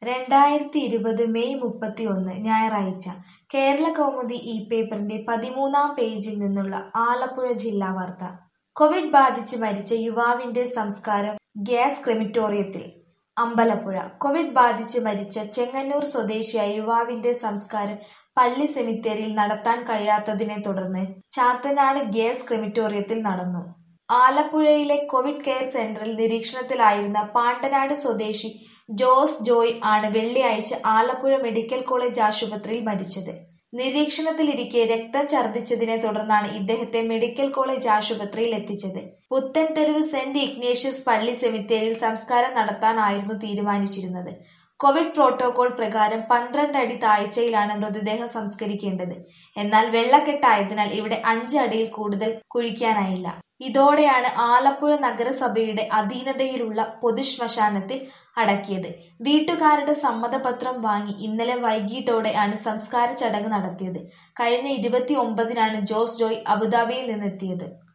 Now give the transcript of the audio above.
രണ്ടായിരത്തി ഇരുപത് മെയ് മുപ്പത്തിയൊന്ന് ഞായറാഴ്ച കേരളകൗമുദി ഈ പേപ്പറിന്റെ പതിമൂന്നാം പേജിൽ നിന്നുള്ള ആലപ്പുഴ ജില്ലാ വാർത്ത കോവിഡ് ബാധിച്ച് മരിച്ച യുവാവിന്റെ സംസ്കാരം ഗ്യാസ് ക്രിമിറ്റോറിയത്തിൽ അമ്പലപ്പുഴ കോവിഡ് ബാധിച്ച് മരിച്ച ചെങ്ങന്നൂർ സ്വദേശിയായ യുവാവിന്റെ സംസ്കാരം പള്ളി സെമിത്തേരിയിൽ നടത്താൻ കഴിയാത്തതിനെ തുടർന്ന് ചാത്തനാട് ഗ്യാസ് ക്രിമിറ്റോറിയത്തിൽ നടന്നു ആലപ്പുഴയിലെ കോവിഡ് കെയർ സെന്ററിൽ നിരീക്ഷണത്തിലായിരുന്ന പാണ്ടനാട് സ്വദേശി ജോസ് ജോയ് ആണ് വെള്ളിയാഴ്ച ആലപ്പുഴ മെഡിക്കൽ കോളേജ് ആശുപത്രിയിൽ മരിച്ചത് നിരീക്ഷണത്തിലിരിക്കെ രക്തം ഛർദ്ദിച്ചതിനെ തുടർന്നാണ് ഇദ്ദേഹത്തെ മെഡിക്കൽ കോളേജ് ആശുപത്രിയിൽ എത്തിച്ചത് പുത്തൻതെരുവ് സെന്റ് ഇഗ്നേഷ്യസ് പള്ളി സെമിത്തേരിയിൽ സംസ്കാരം നടത്താനായിരുന്നു തീരുമാനിച്ചിരുന്നത് കോവിഡ് പ്രോട്ടോകോൾ പ്രകാരം പന്ത്രണ്ട് അടി താഴ്ചയിലാണ് മൃതദേഹം സംസ്കരിക്കേണ്ടത് എന്നാൽ വെള്ളക്കെട്ടായതിനാൽ ഇവിടെ അഞ്ച് അടിയിൽ കൂടുതൽ കുഴിക്കാനായില്ല ഇതോടെയാണ് ആലപ്പുഴ നഗരസഭയുടെ അധീനതയിലുള്ള പൊതുശ്മശാനത്തിൽ അടക്കിയത് വീട്ടുകാരുടെ സമ്മതപത്രം വാങ്ങി ഇന്നലെ വൈകിട്ടോടെയാണ് സംസ്കാര ചടങ്ങ് നടത്തിയത് കഴിഞ്ഞ ഇരുപത്തി ഒമ്പതിനാണ് ജോസ് ജോയ് അബുദാബിയിൽ നിന്നെത്തിയത്